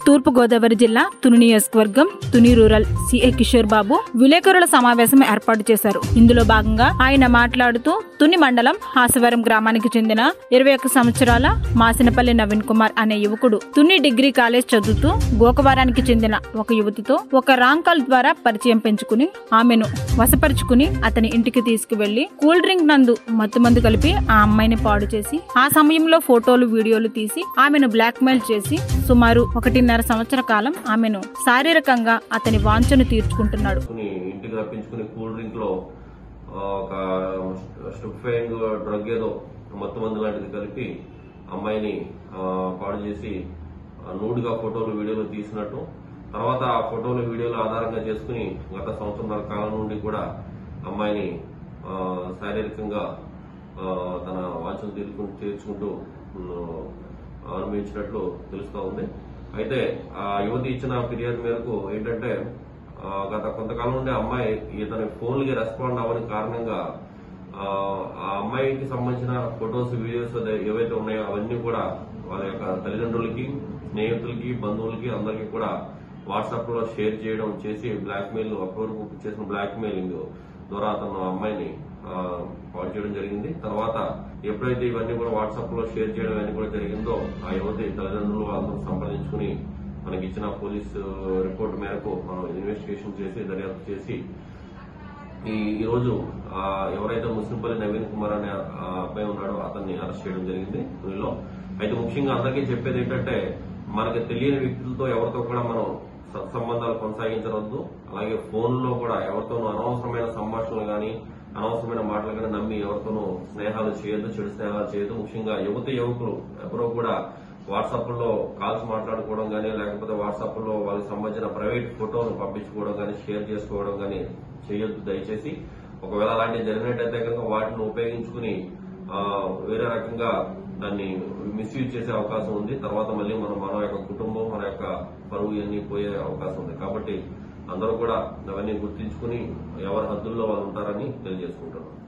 తూర్పు గోదావరి జిల్లా తుని నియోజకవర్గం తుని రూరల్ సిఏ కిషోర్ బాబు విలేకరుల సమావేశం ఏర్పాటు చేశారు ఇందులో భాగంగా ఆయన మాట్లాడుతూ తుని మండలం హాసవరం గ్రామానికి చెందిన ఇరవై ఒక్క సంవత్సరాల మాసినపల్లి నవీన్ కుమార్ అనే యువకుడు తుని డిగ్రీ కాలేజ్ చదువుతూ గోకవారానికి చెందిన ఒక యువతితో ఒక రాంగ్ కాల్ ద్వారా పరిచయం పెంచుకుని ఆమెను వశపరుచుకుని అతని ఇంటికి తీసుకువెళ్లి కూల్ డ్రింక్ నందు మత్తుమందు కలిపి ఆ అమ్మాయిని పాడు చేసి ఆ సమయంలో ఫోటోలు వీడియోలు తీసి ఆమెను బ్లాక్మెయిల్ చేసి సుమారు ఒకటిన్నర సంవత్సర కాలం ఆమెను శారీరకంగా అతని వాంఛను తీర్చుకుంటున్నాడు తీసుకుని ఇంటికి రప్పించుకుని కూల్ డ్రింక్ లో ఆ, ఒక స్టుఫైంగ్ డ్రగ్ ఏదో మత్తు మందు లాంటిది కలిపి అమ్మాయిని ఆ, పాడు చేసి ఆ, నూడుగా ఫోటోలు వీడియోలు తీసినట్టు తర్వాత ఆ ఫోటోలు వీడియోలు ఆధారంగా చేసుకుని గత సంవత్సరంన్నర కాలం నుండి కూడా అమ్మాయిని ఆ, శారీరకంగా ఆ, తన వాంఛలు తీర్చుకుంటూ తీర్చుకుంటూ ఉమ్, అనుభవించినట్లు తెలుస్తా ఉంది అయితే ఆ యువతి ఇచ్చిన ఫిర్యాదు మేరకు ఏంటంటే ఆ, గత కొంతకాలం నుండి అమ్మాయి ఇతని ఫోన్లకి రెస్పాండ్ అవ్వని కారణంగా ఆ ఆ అమ్మాయికి సంబంధించిన ఫొటోస్ వీడియోస్ అదే ఏవైతే ఉన్నాయో అవన్నీ కూడా వాళ్ళ యొక్క తల్లిదండ్రులకి స్నేహితులకి బంధువులకి అందరికీ కూడా వాట్సాప్ లో షేర్ చేయడం చేసి బ్లాక్ మెయిల్ అప్పటివరకు చేసిన బ్లాక్ మెయిలింగ్ ద్వారా అతను ఆ అమ్మాయిని ఆ, పాడు చేయడం జరిగింది తర్వాత ఎప్పుడైతే ఇవన్నీ కూడా వాట్సాప్ లో షేర్ చేయడం ఇవన్నీ కూడా జరిగిందో ఆ యువతి తల్లిదండ్రులు వాళ్ళతో సంప్రదించుకుని మనకి ఇచ్చిన పోలీసు రిపోర్ట్ మేరకు మనం ఇన్వెస్టిగేషన్ చేసి దర్యాప్తు చేసి ఈ ఈ రోజు ఆ, ఎవరైతే ముస్లింపల్లి నవీన్ కుమార్ అనే ఆ అబ్బాయి ఉన్నాడో అతన్ని అరెస్ట్ చేయడం జరిగింది తునిలో అయితే ముఖ్యంగా అందరికీ చెప్పేది ఏంటంటే మనకి తెలియని వ్యక్తులతో ఎవరితో కూడా మనం సత్సంబంధాలు కొనసాగించవద్దు అలాగే ఫోన్ లో కూడా ఎవరితోనూ అనవసరమైన సంభాషణలు గాని అనవసరమైన మాటలు కానీ నమ్మి ఎవరితోనూ స్నేహాలు చేయొద్దు చెడు స్నేహాలు చేయొద్దు ముఖ్యంగా యువత యువకులు ఎవరో కూడా వాట్సాప్ లో కాల్స్ మాట్లాడుకోవడం కానీ లేకపోతే వాట్సాప్ లో వాళ్ళకి సంబంధించిన ప్రైవేట్ ఫోటోను పంపించుకోవడం కానీ షేర్ చేసుకోవడం కానీ చేయొద్దు దయచేసి ఒకవేళ అలాంటివి జరిగినట్టయితే కనుక వాటిని ఉపయోగించుకుని ఆ, వేరే రకంగా దాన్ని మిస్యూజ్ చేసే అవకాశం ఉంది తర్వాత మళ్ళీ మనం మన యొక్క కుటుంబం మన యొక్క పరువు ఇవన్నీ పోయే అవకాశం ఉంది కాబట్టి అందరూ కూడా అవన్నీ గుర్తించుకుని ఎవరి హద్దుల్లో వాళ్ళు ఉంటారని తెలియజేసుకుంటున్నాం